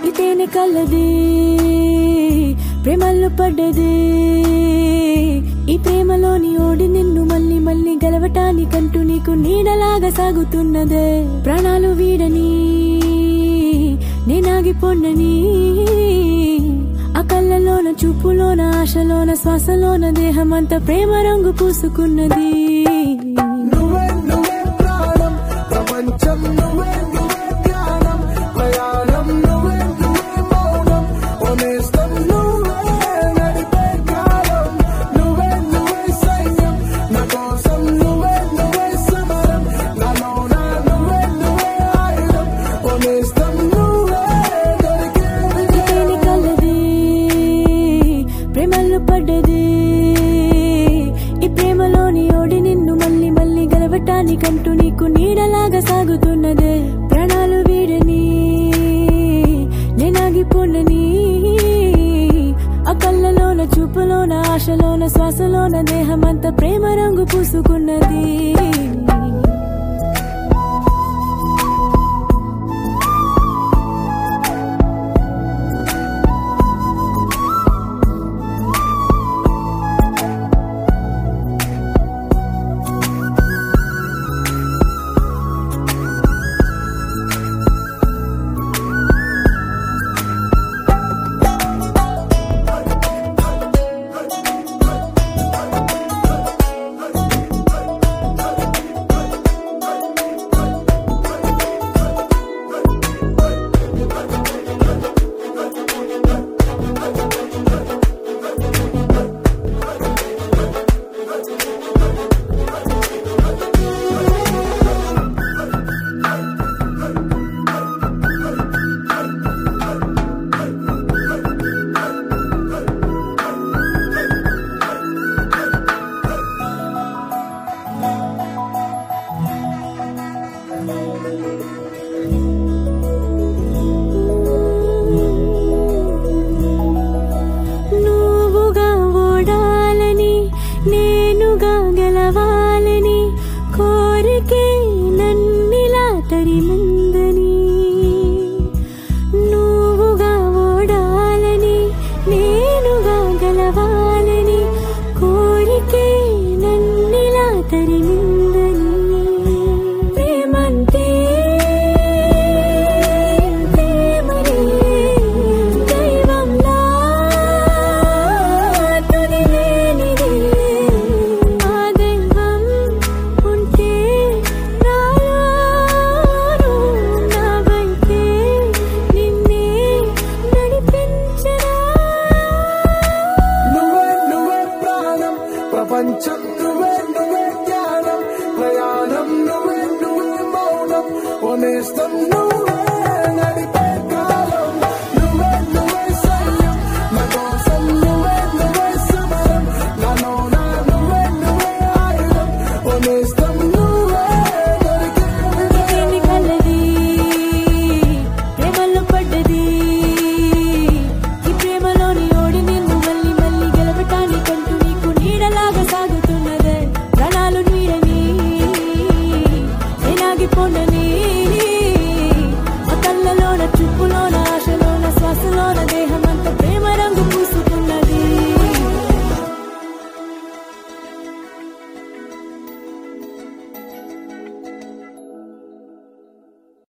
ఈ తేనె కల్లది ప్రేమల్లో పడ్డది ఈ ప్రేమలోని ఓడి నిన్ను మళ్ళీ మళ్ళీ గెలవటానికంటూ నీకు నీడలాగా సాగుతున్నదే ప్రాణాలు వీడని నేనాగిపోండని ఆ కళ్ళలోన చూపులోన ఆశలోన శ్వాసలోన దేహమంతా ప్రేమ రంగు పూసుకున్నది నువ్వే నువ్వే ప్రాణం ప్రపంచం నువ్వే నువ్వే ధ్యానం ప్రయాణం నువ్వే నువ్వే మౌనం ఒనేస్తం నువ్వే నడిపే కాలం నువ్వే నువ్వే సైన్యం నా కోసం నువ్వే నువ్వే సమరం నాలోన నువ్వే నువ్వే ఆయుధం ఒనేస్తం నువ్వే దొరికేది తేనె కలది ప్రేమల్లో పడ్డది ఈ ప్రేమలోని ఓడి నిన్ను మళ్ళీ మళ్ళీ గెలవటానికంటూ నీకు నీడలాగా సాగుతున్నదే ప్రాణాలు వీడని నేనాగిపోండని ఆ కళ్ళలోన చూపులోన ఆశలోన శ్వాసలోన దేహమంతా ప్రేమ రంగు పూసుకున్నది